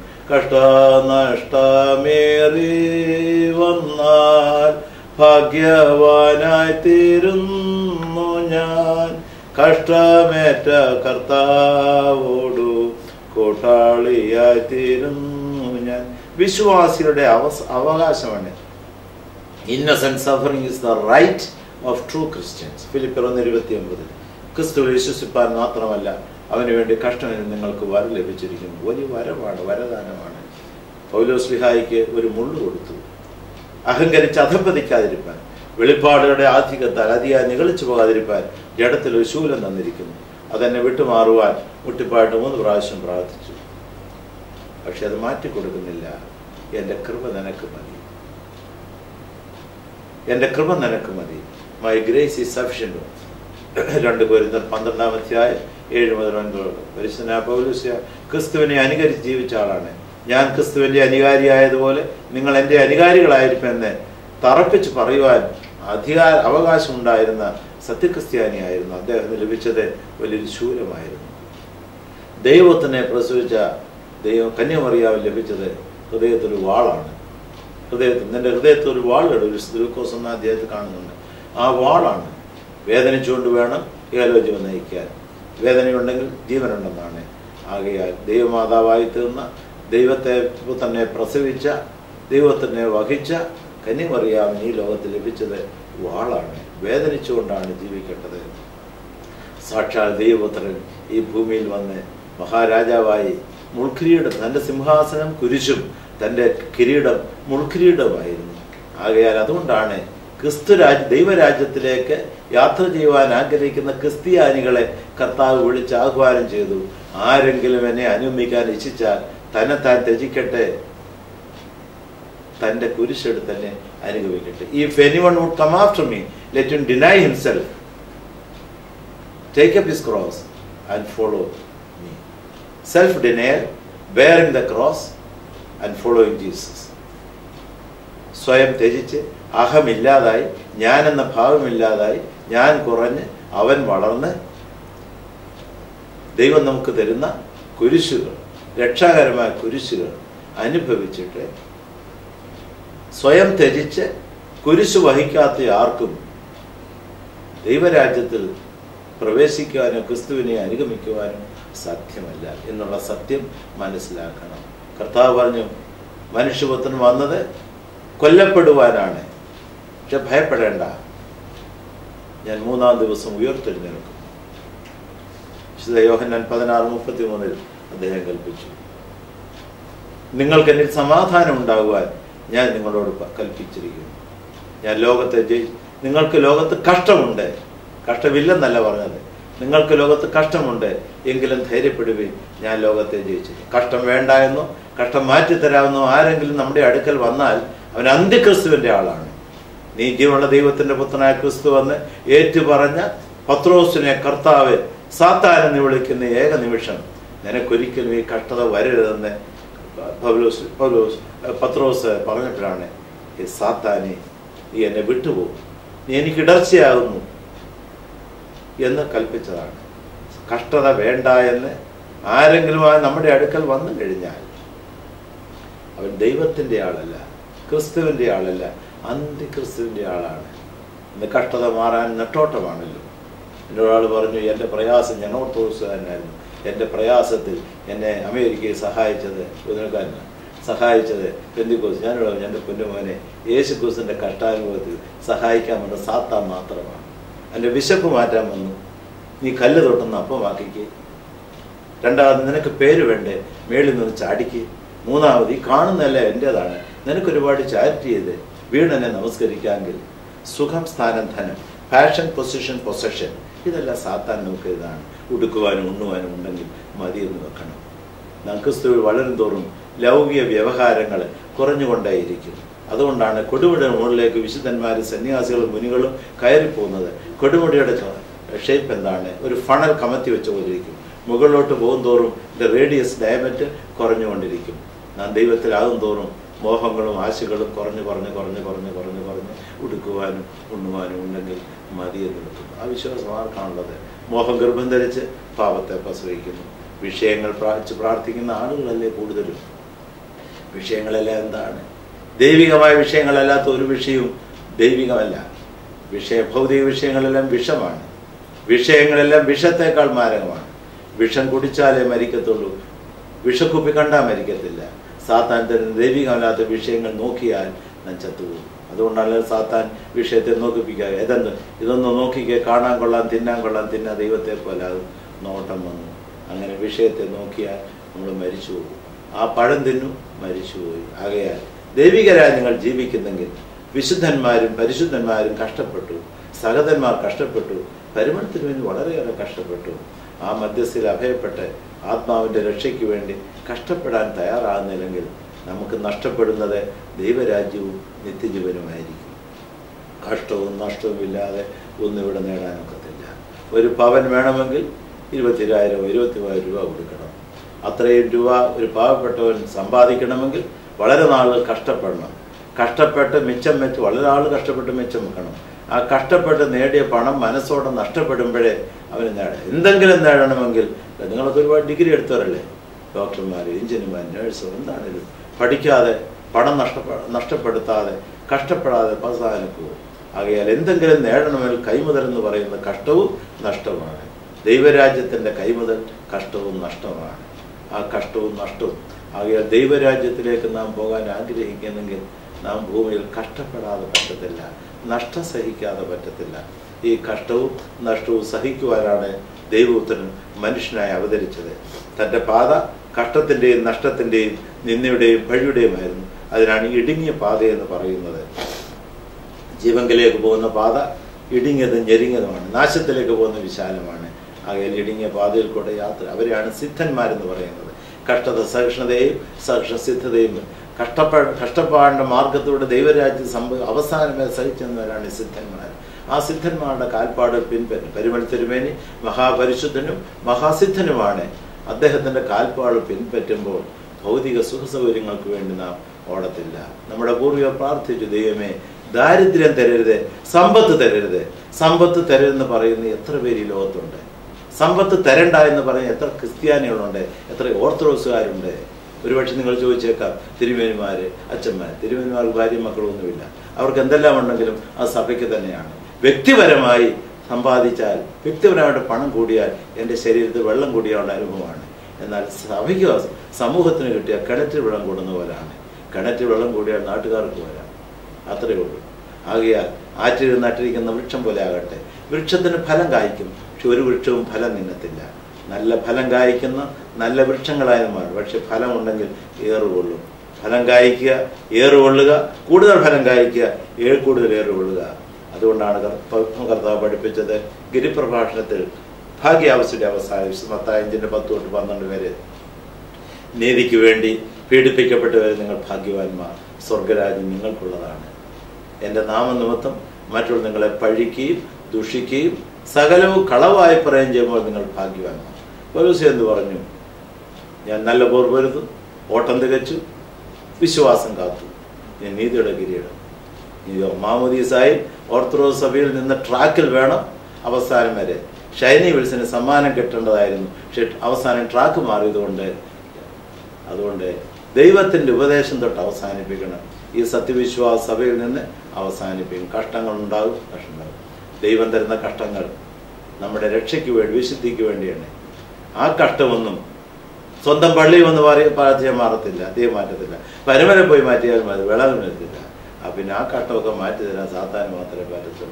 കഷ്ടനഷ്ടമേറി വന്നാൽ ഭാഗ്യവാനായി തീരുന്നു ഞാൻ കഷ്ടമേറ്റ കർത്താവോടു കൂട്ടാളിയായി തീരുന്നു ഞാൻ വിശ്വാസിയുടെ അവസ അവകാശമാണ് innocent suffering is the right of true Christians ഫിലിപ്പിർ ഒന്ന് ഇരുപത്തി ഒമ്പതിൽ ക്രിസ്തു വിശ്വസിപ്പാൻ മാത്രമല്ല അവന് വേണ്ടി കഷ്ടമിന് നിങ്ങൾക്ക് വര ലഭിച്ചിരിക്കുന്നു വലിയ വരമാണ് വരദാനമാണ് പൗലോസ് ലിഹായിക്ക് ഒരു മുള്ളു കൊടുത്തു അഹങ്കരിച്ച് അധപ്പതിക്കാതിരിപ്പാൻ വെളിപ്പാടുകളുടെ ആധികത്താൽ അതിയായി നികളിച്ചു പോകാതിരിപ്പാൻ ജഡത്തിൽ ഒരു ശൂലം തന്നിരിക്കുന്നു അതെന്നെ വിട്ടുമാറുവാൻ മുട്ടിപ്പാട്ട് മൂന്ന് പ്രാവശ്യം പ്രാർത്ഥിച്ചു പക്ഷെ അത് മാറ്റിക്കൊടുക്കുന്നില്ല എൻ്റെ കൃപ നിനക്ക് മതി എൻ്റെ കൃപ നിനക്ക് മതി മൈ ഗ്രേസ് ഈസ് സഫിഷ്യൻ്റ് രണ്ട് കോരിന്തർ പന്ത്രണ്ടാം അധ്യായം ഏഴ് മുതൽ ഒൻപത് പരിശുദ്ധ പൗലുസ്യ ക്രിസ്തുവിനെ അനുകരിച്ച് ജീവിച്ച ആളാണ് ഞാൻ ക്രിസ്തുവിന്റെ അനുകാരിയായതുപോലെ നിങ്ങൾ എൻ്റെ അനുകാരികളായിരിക്കുമെന്ന് തറപ്പിച്ച് പറയുവാൻ അധികാര അവകാശം ഉണ്ടായിരുന്ന സത്യക്രിസ്ത്യാനിയായിരുന്നു അദ്ദേഹത്തിന് ലഭിച്ചത് വലിയൊരു ശൂലമായിരുന്നു ദൈവത്തിനെ പ്രസവിച്ച ദൈവം കന്യാമറിയാവ് ലഭിച്ചത് ഹൃദയത്തിൽ വാളാണ് ഹൃദയത്തിൽ നിന്റെ ഹൃദയത്തിൽ ഒരു വാളുണ്ട് ഒരു ഗ്ലൂക്കോസ് എന്ന അദ്ദേഹത്തിൽ കാണുന്നുണ്ട് ആ വാളാണ് വേദനിച്ചുകൊണ്ട് വേണം ഏലോചനം നയിക്കാൻ വേദനയുണ്ടെങ്കിൽ ജീവനുണ്ടെന്നാണ് ആകയാൽ ദൈവമാതാവായി തീർന്ന ദൈവത്തെ തന്നെ പ്രസവിച്ച ദൈവത്തിനെ വഹിച്ച കന്യമറിയാവിന് ഈ ലോകത്തിൽ ലഭിച്ചത് വാളാണ് വേദനിച്ചുകൊണ്ടാണ് ജീവിക്കേണ്ടത് സാക്ഷാൽ ദൈവപുത്രൻ ഈ ഭൂമിയിൽ വന്ന് മഹാരാജാവായി മുൾക്കിരീടം തൻ്റെ സിംഹാസനം കുരിശും തൻ്റെ കിരീടം മുൾക്കിരീടമായിരുന്നു ആകയാൽ അതുകൊണ്ടാണ് ക്രിസ്തു രാജ് ദൈവരാജ്യത്തിലേക്ക് യാത്ര ചെയ്യുവാൻ ആഗ്രഹിക്കുന്ന ക്രിസ്ത്യാനികളെ കർത്താവ് വിളിച്ച് ആഹ്വാനം ചെയ്തു ആരെങ്കിലും എന്നെ അനുഗമിക്കാൻ ഇച്ഛിച്ചാൽ തന്നെ താൻ ത്യജിക്കട്ടെ തന്റെ കുരിശെടുത്ത് തന്നെ അനുഗമിക്കട്ടെ if anyone would come after me let him deny himself take up his cross and follow me self denial bearing the cross and following Jesus സ്വയം ത്യജിച്ച് അഹമില്ലാതായി ഞാൻ എന്ന ഭാവമില്ലാതായി ഞാൻ കുറഞ്ഞ് അവൻ വളർന്ന് ദൈവം നമുക്ക് തരുന്ന കുരിശുകൾ രക്ഷാകരമായ കുരിശുകൾ അനുഭവിച്ചിട്ട് സ്വയം ത്യജിച്ച് കുരിശു വഹിക്കാത്ത ആർക്കും ദൈവരാജ്യത്തിൽ പ്രവേശിക്കുവാനോ ക്രിസ്തുവിനെ അനുഗമിക്കുവാനോ സാധ്യമല്ല എന്നുള്ള സത്യം മനസ്സിലാക്കണം കർത്താവ് പറഞ്ഞു മനുഷ്യപുത്രൻ വന്നത് കൊല്ലപ്പെടുവാനാണ് പക്ഷെ ഭയപ്പെടേണ്ട ഞാൻ മൂന്നാം ദിവസം ഉയർത്തെഴുന്നേൽക്കും വിശുദ്ധ യോഹന്നാൻ പതിനാറ് മുപ്പത്തി മൂന്നിൽ അദ്ദേഹം കൽപ്പിച്ചു നിങ്ങൾക്ക് എന്നിൽ സമാധാനം ഉണ്ടാകുവാൻ ഞാൻ നിങ്ങളോട് പ- കൽപ്പിച്ചിരിക്കുന്നു ഞാൻ ലോകത്തെ ജയി നിങ്ങൾക്ക് ലോകത്ത് കഷ്ടമുണ്ട് കഷ്ടമില്ലെന്നല്ല പറഞ്ഞത് നിങ്ങൾക്ക് ലോകത്ത് കഷ്ടമുണ്ട് എങ്കിലും ധൈര്യപ്പെടുകയും ഞാൻ ലോകത്തെ ജയിച്ചു കഷ്ടം വേണ്ട എന്നോ കഷ്ടം മാറ്റിത്തരാമെന്നോ ആരെങ്കിലും നമ്മുടെ അടുക്കൽ വന്നാൽ അവൻ അന്ത്യക്രിസ്തുവിന്റെ ആളാണ് നീ ജീവനുള്ള ദൈവത്തിന്റെ പുത്രനായ ക്രിസ്തു വന്ന് ഏറ്റുപറഞ്ഞ പത്രോസിനെ കർത്താവ് സാത്താൻ എന്ന് വിളിക്കുന്ന ഏക നിമിഷം നിനക്കൊരിക്കലും ഈ കഷ്ടത വരരുതെന്ന് പൗലോസ് പൗലോസ് പത്രോസ് പറഞ്ഞപ്പോഴാണ് ഈ സാത്താനെ നീ എന്നെ വിട്ടുപോകും നീ എനിക്ക് ഇടർച്ചയാകുന്നു എന്ന് കൽപ്പിച്ചതാണ് കഷ്ടത വേണ്ട എന്ന് ആരെങ്കിലും ആ നമ്മുടെ അടുക്കൽ വന്നു കഴിഞ്ഞാൽ അവൻ ദൈവത്തിന്റെ ആളല്ല ക്രിസ്തുവിന്റെ ആളല്ല അന്ത്യക്രിസ്തുവിന്റെ ആളാണ് ഇന്ന് കഷ്ടത മാറാൻ നെട്ടോട്ടമാണല്ലോ എന്നൊരാൾ പറഞ്ഞു എൻ്റെ പ്രയാസം ഞാൻ ഓർത്തോസുകാരനായിരുന്നു എൻ്റെ പ്രയാസത്തിൽ എന്നെ അമേരിക്കയെ സഹായിച്ചത് ഉദരക്കാരനാണ് സഹായിച്ചത് പെന്തിക്കോസ് ഞാൻ പറഞ്ഞു എൻ്റെ കുഞ്ഞുമോനെ യേശു ക്രിസ്തുവിൻ്റെ കഷ്ടാനുഭവത്തിൽ സഹായിക്കാൻ വേണ്ട സാത്താൻ മാത്രമാണ് എൻ്റെ വിശപ്പ് മാറ്റാൻ വന്നു നീ കല്ല് തൊട്ടുന്ന അപ്പമാക്കിക്ക് രണ്ടാമത് നിനക്ക് പേര് വേണ്ടേ മേളിൽ നിന്ന് ചാടിക്ക് മൂന്നാമത് ഈ കാണുന്നതല്ല എൻ്റെതാണ് നിനക്ക് ഒരുപാട് ചാരിറ്റി ചെയ്ത് വീണെന്നെ നമസ്കരിക്കാമെങ്കിൽ സുഖം സ്ഥാനം ധനം ഫാഷൻ പൊസിഷൻ പൊസഷൻ ഇതെല്ലാം സാത്താൻ നമുക്ക് ഇതാണ് ഉടുക്കുവാനും ഉണ്ണുവാനും ഉണ്ടെങ്കിൽ മതി എന്ന് വെക്കണം നാം ക്രിസ്തുവിൽ വളരും തോറും ലൗകിക വ്യവഹാരങ്ങൾ കുറഞ്ഞുകൊണ്ടേയിരിക്കും അതുകൊണ്ടാണ് കൊടുമുടിയുടെ മുകളിലേക്ക് വിശുദ്ധന്മാരും സന്യാസികളും മുനികളും കയറിപ്പോകുന്നത് കൊടുമുടിയുടെ ഷേപ്പ് എന്താണ് ഒരു ഫണൽ കമത്തി വെച്ച പോലെ ഇരിക്കും മുകളിലോട്ട് പോകും തോറും ഇതിന്റെ റേഡിയസ് ഡയമറ്റ് കുറഞ്ഞുകൊണ്ടിരിക്കും നാം ദൈവത്തിലാകും തോറും മോഹങ്ങളും ആശകളും കുറഞ്ഞ് കുറഞ്ഞ് കുറഞ്ഞ് കുറഞ്ഞ് കുറഞ്ഞ് കുറഞ്ഞ് ഉടുക്കുവാനും ഉണ്ണുവാനും ഉണ്ടെങ്കിൽ മതിയെന്ന് വെക്കുന്നു ആ വിശ്വാസം ആർക്കാണുള്ളത് മോഹം ഗർഭം ധരിച്ച് പാപത്തെ പ്രസവിക്കുന്നു വിഷയങ്ങൾ പ്രാപിച്ച് പ്രാർത്ഥിക്കുന്ന ആളുകളല്ലേ കൂടുതലും വിഷയങ്ങളെല്ലാം എന്താണ് ദൈവികമായ വിഷയങ്ങളല്ലാത്ത ഒരു വിഷയവും ദൈവികമല്ല വിഷയ ഭൗതിക വിഷയങ്ങളെല്ലാം വിഷമാണ് വിഷയങ്ങളെല്ലാം വിഷത്തേക്കാൾ മാരകമാണ് വിഷം കുടിച്ചാലേ മരിക്കത്തുള്ളൂ വിഷക്കുപ്പി കണ്ടാൽ മരിക്കത്തില്ല സാത്താൻ തരുന്ന ദൈവികമല്ലാത്ത വിഷയങ്ങൾ നോക്കിയാൽ ഞാൻ ചത്തുപോകും അതുകൊണ്ടാണ് സാത്താൻ വിഷയത്തെ നോക്കിപ്പിക്കുക ഏതെന്ന് ഇതൊന്ന് നോക്കിക്കേ കാണാൻ കൊള്ളാം തിന്നാൻ കൊള്ളാം തിന്നാൻ ദൈവത്തെ പോലെ അത് നോട്ടം വന്നു അങ്ങനെ വിഷയത്തെ നോക്കിയാൽ നമ്മൾ മരിച്ചു പോകും ആ പഴം തിന്നു മരിച്ചുപോയി ആകയാൽ ദൈവികരായി നിങ്ങൾ ജീവിക്കുന്നെങ്കിൽ വിശുദ്ധന്മാരും പരിശുദ്ധന്മാരും കഷ്ടപ്പെട്ടു സഹതന്മാർ കഷ്ടപ്പെട്ടു പരിമളത്തിന് വേണ്ടി വളരെയേറെ കഷ്ടപ്പെട്ടു ആ മധ്യസ്ഥയിൽ അഭയപ്പെട്ട് ആത്മാവിൻ്റെ രക്ഷയ്ക്ക് വേണ്ടി കഷ്ടപ്പെടാൻ തയ്യാറാകുന്നില്ലെങ്കിൽ നമുക്ക് നഷ്ടപ്പെടുന്നത് ദൈവരാജ്യവും നിത്യജീവനുമായിരിക്കും കഷ്ടവും നഷ്ടവും ഇല്ലാതെ ഒന്നും ഇവിടെ നേടാനൊക്കത്തില്ല ഒരു പവൻ വേണമെങ്കിൽ ഇരുപത്തിരായിരം ഇരുപത്തിമൂവായിരം രൂപ കൊടുക്കണം അത്രയും രൂപ ഒരു പാവപ്പെട്ടവൻ സമ്പാദിക്കണമെങ്കിൽ വളരെ നാളുകൾ കഷ്ടപ്പെടണം കഷ്ടപ്പെട്ട് മിച്ചം വെച്ച് വളരെ ആൾ കഷ്ടപ്പെട്ട് മിച്ചം വെക്കണം ആ കഷ്ടപ്പെട്ട് നേടിയ പണം മനസ്സോടെ നഷ്ടപ്പെടുമ്പോഴേ അവന് നേടാം എന്തെങ്കിലും നേടണമെങ്കിൽ നിങ്ങളൊക്കെ ഒരുപാട് ഡിഗ്രി എടുത്തവരല്ലേ ഡോക്ടർമാർ എഞ്ചിനീയർമാർ നേഴ്സോ എന്താണേലും പഠിക്കാതെ പണം നഷ്ടപ്പെ നഷ്ടപ്പെടുത്താതെ കഷ്ടപ്പെടാതെ പാസ്സാകാൻ പോകും ആകയാൽ എന്തെങ്കിലും നേടണമെങ്കിൽ കൈമുതൽ എന്ന് പറയുന്ന കഷ്ടവും നഷ്ടമാണ് ദൈവരാജ്യത്തിൻ്റെ കൈമുതൽ കഷ്ടവും നഷ്ടമാണ് ആ കഷ്ടവും നഷ്ടവും ആകയാൽ ദൈവരാജ്യത്തിലേക്ക് നാം പോകാൻ ആഗ്രഹിക്കുന്നെങ്കിൽ നാം ഭൂമിയിൽ കഷ്ടപ്പെടാതെ പറ്റത്തില്ല നഷ്ടം സഹിക്കാതെ പറ്റത്തില്ല ഈ കഷ്ടവും നഷ്ടവും സഹിക്കുവാനാണ് ദൈവപുത്രൻ മനുഷ്യനായി അവതരിച്ചത് തൻ്റെ പാത കഷ്ടത്തിൻ്റെയും നഷ്ടത്തിൻ്റെയും നിന്നയുടെയും പഴിയുടെയുമായിരുന്നു അതിനാണ് ഇടുങ്ങിയ പാത എന്ന് പറയുന്നത് ജീവങ്കിലേക്ക് പോകുന്ന പാത ഇടുങ്ങിയതും ഞെരുങ്ങിയതുമാണ് നാശത്തിലേക്ക് പോകുന്ന വിശാലമാണ് ആകയാൽ ഇടുങ്ങിയ പാതയിൽ കൂടെ യാത്ര അവരെയാണ് സിദ്ധന്മാരെന്ന് പറയുന്നത് കഷ്ടത സഹിഷ്ണുതയും സഹിഷ്ണുസിദ്ധതയും കഷ്ടപ്പാ കഷ്ടപ്പാടിന്റെ മാർഗത്തിലൂടെ ദൈവരാജ്യം സംഭവ അവസാനം വരെ സഹിച്ചെന്നവരാണ് ഈ സിദ്ധന്മാർ ആ സിദ്ധന്മാരുടെ കാൽപ്പാട് പിൻപറ്റും പരിമൾ തിരുമേനി മഹാപരിശുദ്ധനും മഹാസിദ്ധനുമാണ് അദ്ദേഹത്തിന്റെ കാൽപ്പാട് പിൻപറ്റുമ്പോൾ ഭൗതിക സുഖസൗകര്യങ്ങൾക്ക് വേണ്ടി നാം ഓടത്തില്ല നമ്മുടെ പൂർവികർ പ്രാർത്ഥിച്ചു ദൈവമേ ദാരിദ്ര്യം തരരുത് സമ്പത്ത് തരരുത് സമ്പത്ത് തരരുതെന്ന് പറയുന്ന എത്ര പേര് ഈ ലോകത്തുണ്ട് സമ്പത്ത് തരണ്ട എന്ന് പറയുന്ന എത്ര ക്രിസ്ത്യാനികളുണ്ട് എത്ര ഓർത്തഡോക്സുകാരുണ്ട് ഒരുപക്ഷെ നിങ്ങൾ ചോദിച്ചേക്കാം തിരുമേനിമാര് അച്ഛന്മാർ തിരുമേനിമാർക്ക് ഭാര്യയും മക്കളൊന്നുമില്ല അവർക്ക് എന്തെല്ലാം ഉണ്ടെങ്കിലും ആ സഭയ്ക്ക് തന്നെയാണ് വ്യക്തിപരമായി സമ്പാദിച്ചാൽ വ്യക്തിപരമായിട്ട് പണം കൂടിയാൽ എൻ്റെ ശരീരത്തിൽ വെള്ളം കൂടിയുള്ള അനുഭവമാണ് എന്നാൽ സഭയ്ക്ക് സമൂഹത്തിന് കിട്ടിയ കിണറ്റിൽ വെള്ളം കൂടുന്ന പോലെയാണ് കിണറ്റിൽ വെള്ളം കൂടിയാൽ നാട്ടുകാർക്ക് വരാം അത്രയേ ഉള്ളൂ ആകയാൽ ആറ്റിൽ നട്ടിരിക്കുന്ന വൃക്ഷം പോലെ ആകട്ടെ വൃക്ഷത്തിന് ഫലം കായ്ക്കും പക്ഷെ ഒരു വൃക്ഷവും ഫലം നിന്നത്തില്ല നല്ല ഫലം കായ്ക്കുന്ന നല്ല വൃക്ഷങ്ങളായി മാറും പക്ഷെ ഫലം ഉണ്ടെങ്കിൽ ഏറുകൊള്ളും ഫലം കായ്ക്കുക ഏറുകൊള്ളുക കൂടുതൽ ഫലം കായ്ക്കുക ഏഴ് കൂടുതൽ ഏറുകൊള്ളുക അതുകൊണ്ടാണ് കർത്താവ് പഠിപ്പിച്ചത് ഗിരിപ്രഭാഷണത്തിൽ ഭാഗ്യാവസ്ഥയുടെ അവസാനം പത്തായഞ്ചിന്റെ പത്ത് തൊട്ട് പന്ത്രണ്ട് വരെ നീതിക്ക് വേണ്ടി പീഡിപ്പിക്കപ്പെട്ടവരെ നിങ്ങൾ ഭാഗ്യവാന്മാർ സ്വർഗരാജ്യം നിങ്ങൾക്കുള്ളതാണ് എൻ്റെ നാമനിമിത്തം മറ്റുള്ള നിങ്ങളെ പഴിക്കുകയും ദുഷിക്കുകയും സകലവും കളവായി പറയുകയും ചെയ്യുമ്പോൾ നിങ്ങൾ ഭാഗ്യവാന്മാർ പൗലോസ് എന്ന് പറഞ്ഞു ഞാൻ നല്ല പോർ പൊരുതു ഓട്ടം തികച്ചു വിശ്വാസം കാത്തു ഞാൻ നീതിയുടെ കിരീടം ഇത് മാമോദീസായി ഓർത്തഡോക്സ് സഭയിൽ നിന്ന് ട്രാക്കിൽ വേണം അവസാനം വരെ ഷൈനി വിൽസിന് സമ്മാനം കിട്ടേണ്ടതായിരുന്നു പക്ഷെ അവസാനം ട്രാക്ക് മാറിയതുകൊണ്ട് അതുകൊണ്ട് ദൈവത്തിന്റെ ഉപദേശം തൊട്ട് അവസാനിപ്പിക്കണം ഈ സത്യവിശ്വാസ സഭയിൽ നിന്ന് അവസാനിപ്പിക്കും കഷ്ടങ്ങൾ ഉണ്ടാകും കഷ്ടമുണ്ടാകും ദൈവം തരുന്ന കഷ്ടങ്ങൾ നമ്മുടെ രക്ഷയ്ക്ക് വേണ്ടി വിശുദ്ധിക്ക് വേണ്ടിയാണ് ആ കഷ്ടമൊന്നും സ്വന്തം പള്ളി വന്ന് മാറി പ്രാർത്ഥിയാൽ മാറത്തില്ല അധികം മാറ്റത്തില്ല പരമര പോയി മാറ്റിയാൽ മതി വിളവ് വരത്തില്ല ആ പിന്നെ ആ കഷ്ടമൊക്കെ മാറ്റി തരാൻ സാത്താന് മാത്രമേ പറ്റത്തുള്ളൂ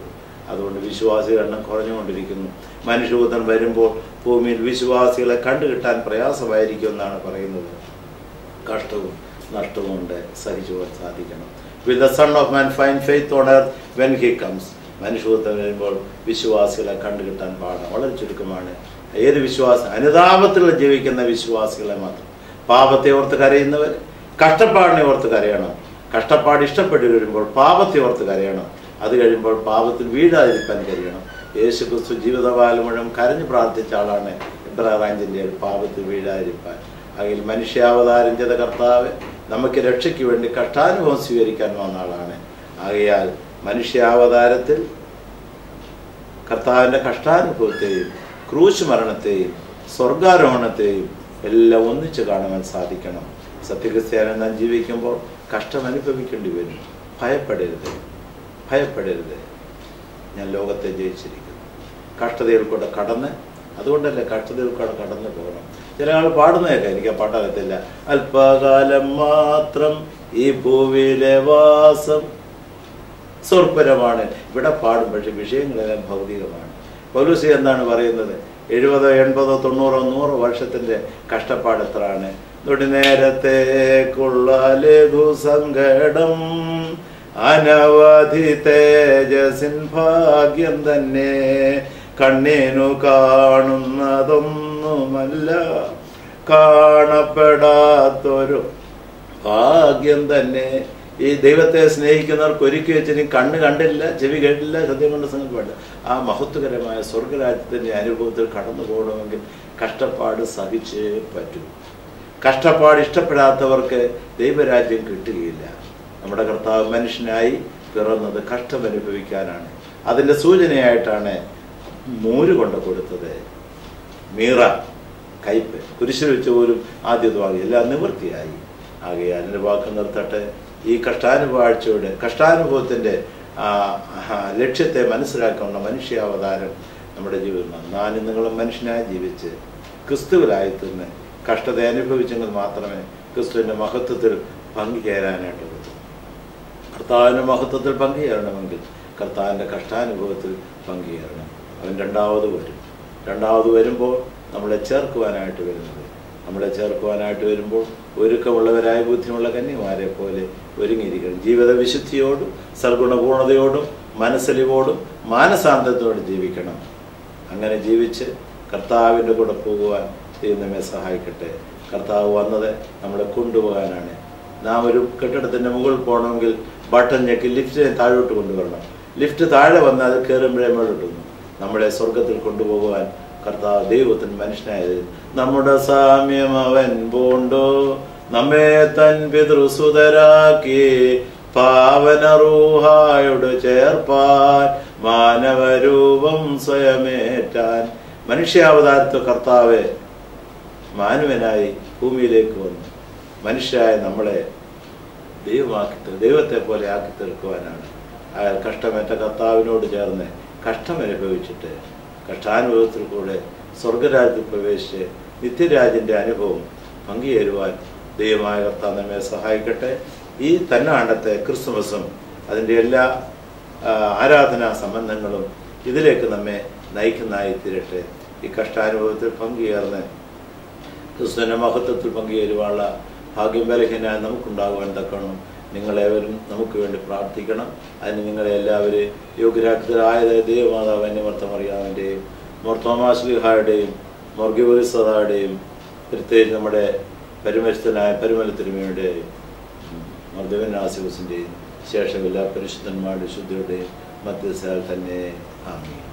അതുകൊണ്ട് വിശ്വാസികളുടെ എണ്ണം കുറഞ്ഞുകൊണ്ടിരിക്കുന്നു മനുഷ്യപുത്രൻ വരുമ്പോൾ ഭൂമിയിൽ വിശ്വാസികളെ കണ്ടുകിട്ടാൻ പ്രയാസമായിരിക്കും എന്നാണ് പറയുന്നത് കഷ്ടവും നഷ്ടവും കൊണ്ട് സഹിച്ചു പോകാൻ സാധിക്കണം will the sun of man find faith on earth when he comes മനുഷ്യത്വം വരുമ്പോൾ വിശ്വാസികളെ കണ്ടുകിട്ടാൻ പാടാണ് വളരെ ചുരുക്കമാണ് ഏത് വിശ്വാസം അനുതാപത്തിൽ ജീവിക്കുന്ന വിശ്വാസികളെ മാത്രം പാപത്തെ ഓർത്ത് കരയുന്നവർ കഷ്ടപ്പാടിനെ ഓർത്ത് കരയണം കഷ്ടപ്പാട് ഇഷ്ടപ്പെട്ടു വരുമ്പോൾ പാപത്തെ ഓർത്ത് കരയണം അത് കഴിയുമ്പോൾ പാപത്തിൽ വീഴാതിരിക്കാൻ കഴിയണം യേശു ക്രിസ്തു ജീവിതകാലം മുഴുവൻ കരഞ്ഞു പ്രാർത്ഥിച്ച ആളാണ് ഇബ്രാഹിമിൻ്റെ പാപത്തിൽ വീഴാതിരിക്കാൻ അതിൽ മനുഷ്യാവതാരം ചെയ്ത കർത്താവ് നമുക്ക് രക്ഷയ്ക്ക് വേണ്ടി കഷ്ടാനുഭവം സ്വീകരിക്കാൻ വന്ന ആളാണ് ആകയാൽ മനുഷ്യാവതാരത്തിൽ കർത്താവിൻ്റെ കഷ്ടാനുഭവത്തെയും ക്രൂശ് മരണത്തെയും സ്വർഗാരോഹണത്തെയും എല്ലാം ഒന്നിച്ച് കാണുവാൻ സാധിക്കണം സത്യക്രിസ്ത്യാനം നാം ജീവിക്കുമ്പോൾ കഷ്ടം അനുഭവിക്കേണ്ടി വരും ഭയപ്പെടരുത് ഭയപ്പെടരുത് ഞാൻ ലോകത്തെ ജയിച്ചിരിക്കുന്നു കഷ്ടതയിൽ കൂടെ കടന്ന് അതുകൊണ്ടല്ലേ കഷ്ടതയിൽ കൂടെ കടന്നു പോകണം ചില ആൾ പാടുന്നതൊക്കെ എനിക്ക് ആ പാട്ടറിയത്തില്ല അല്പകാലം മാത്രം ഈ ഭൂമിയിലെ വാസം സ്വർപ്പരമാണ് ഇവിടെ പാടും പക്ഷെ വിഷയങ്ങളെല്ലാം ഭൗതികമാണ് പൗലൂസി എന്താണ് പറയുന്നത് എഴുപതോ എൺപതോ തൊണ്ണൂറോ നൂറോ വർഷത്തിന്റെ കഷ്ടപ്പാട് എത്രയാണ് തൊടി നേരത്തേക്കുള്ള ലഘു സങ്കടം അനവധി തേജസിൻ ഭാഗ്യം തന്നെ കണ്ണിനു കാണുന്നതൊന്നുമല്ല കാണപ്പെടാത്തൊരു ഭാഗ്യം തന്നെ ഈ ദൈവത്തെ സ്നേഹിക്കുന്നവർക്ക് ഒരുക്കി വെച്ചിനി കണ്ണ് കണ്ടില്ല ചെവി കേട്ടില്ല സത്യം കൊണ്ട് സങ്കല്പമില്ല ആ മഹത്വകരമായ സ്വർഗരാജ്യത്തിന്റെ അനുഭവത്തിൽ കടന്നു പോകണമെങ്കിൽ കഷ്ടപ്പാട് സഹിച്ചേ പറ്റൂ കഷ്ടപ്പാട് ഇഷ്ടപ്പെടാത്തവർക്ക് ദൈവരാജ്യം കിട്ടുകയില്ല നമ്മുടെ കർത്താവ് മനുഷ്യനായി പിറന്നത് കഷ്ടം അനുഭവിക്കാനാണ് അതിന്റെ സൂചനയായിട്ടാണ് മോര് കൊണ്ട് കൊടുത്തത് മീറ കയ്പ് കുരിശിൽ വെച്ച് പോലും ആദ്യത്വമായി എല്ലാം നിവൃത്തിയായി ആകയാൽ എൻ്റെ വാക്ക് നിർത്തട്ടെ ഈ കഷ്ടാനുഭവാഴ്ചയുടെ കഷ്ടാനുഭവത്തിൻ്റെ ലക്ഷ്യത്തെ മനസ്സിലാക്കുന്ന മനുഷ്യാവതാരം നമ്മുടെ ജീവിതം നാനും നിങ്ങളും മനുഷ്യനായി ജീവിച്ച് ക്രിസ്തുവിലായി തീർന്ന് കഷ്ടത അനുഭവിച്ചെങ്കിൽ മാത്രമേ ക്രിസ്തുവിൻ്റെ മഹത്വത്തിൽ പങ്കുചേരാനായിട്ട് പറ്റൂ കർത്താവിൻ്റെ മഹത്വത്തിൽ പങ്കുചേരണമെങ്കിൽ കർത്താവിൻ്റെ കഷ്ടാനുഭവത്തിൽ പങ്കുചേരണം അവൻ രണ്ടാമത് വരും രണ്ടാമത് വരുമ്പോൾ നമ്മളെ ചേർക്കുവാനായിട്ട് വരുന്നത് നമ്മളെ ചേർക്കുവാനായിട്ട് വരുമ്പോൾ ഒരുക്കമുള്ളവരായ ബുദ്ധിമുള്ള കന്യമാരെ പോലെ ഒരുങ്ങിയിരിക്കണം ജീവിത വിശുദ്ധിയോടും സർഗുണപൂർണതയോടും മനസ്സലിവോടും മാനസാന്തരത്തോടും ജീവിക്കണം അങ്ങനെ ജീവിച്ച് കർത്താവിൻ്റെ കൂടെ പോകുവാൻ ദൈവം നമ്മെ സഹായിക്കട്ടെ കർത്താവ് വന്നത് നമ്മളെ കൊണ്ടുപോകാനാണ് നാം ഒരു കെട്ടിടത്തിൻ്റെ മുകളിൽ പോകണമെങ്കിൽ ബട്ടൺ ഞെക്കി ലിഫ്റ്റിനെ താഴോട്ട് കൊണ്ടുവരണം ലിഫ്റ്റ് താഴെ വന്നാൽ അത് കയറുമ്പോഴേ മേളിട്ടുന്നു നമ്മളെ സ്വർഗത്തിൽ കൊണ്ടുപോകുവാൻ കർത്താവ് ദൈവത്തിന് മനുഷ്യനായത് നമ്മുടെ സാമ്യം അവൻ പൂണ്ടോ നമ്മെ തൻ പിതൃസുതരാക്കി പാവനറൂഹായോട് ചേർപ്പാൻ മാനവരൂപം സ്വയമേറ്റാൻ മനുഷ്യാവതാരത്വ കർത്താവ് മാനവനായി ഭൂമിയിലേക്ക് വന്നു മനുഷ്യരായ നമ്മളെ ദൈവമാക്കി തീർ- ദൈവത്തെ പോലെ ആക്കി തീർക്കുവാനാണ് അയാൾ കഷ്ടമേറ്റ കർത്താവിനോട് ചേർന്ന് കഷ്ടം അനുഭവിച്ചിട്ട് കഷ്ടാനുഭവത്തിൽ കൂടെ സ്വർഗരാജ്യത്തിൽ പ്രവേശിച്ച് നിത്യരാജിന്റെ അനുഭവം പങ്കുചേരുവാൻ ദൈവമായ കർത്താവ് നമ്മെ സഹായിക്കട്ടെ ഈ തന്നാണ്ടത്തെ ക്രിസ്തുമസും അതിൻ്റെ എല്ലാ ആ, ആരാധനാ സംബന്ധങ്ങളും ഇതിലേക്ക് നമ്മെ നയിക്കുന്നതായി തീരട്ടെ ഈ കഷ്ടാനുഭവത്തിൽ പങ്കുചേർന്ന് ക്രിസ്തുവിന്റെ മഹത്വത്തിൽ പങ്കുചേരുവാനുള്ള ഭാഗ്യം ബലഹീനായ നമുക്കുണ്ടാകുവാൻ തക്കണം നിങ്ങളേവരും നമുക്ക് വേണ്ടി പ്രാർത്ഥിക്കണം അതിന് നിങ്ങളെ എല്ലാവരെയും യോഗ്യരാക്തരായത് ദൈവമാതാവ് അന്യമർത്ഥമറിയാവിൻ്റെയും മോർത്തോമാശ്ലിഹായുടെയും മോർഗിബുലിസദായുടെയും പ്രത്യേകിച്ച് നമ്മുടെ പരിമരിസ്ഥനായ പരിമല തിരുമയുടെയും മർദ്ദവൻ ആസിബസിൻ്റെയും ശേഷം എല്ലാ പരിശുദ്ധന്മാരുടെ ശുദ്ധിയുടെയും മധ്യസ്ഥാൽ തന്നെ ആമീൻ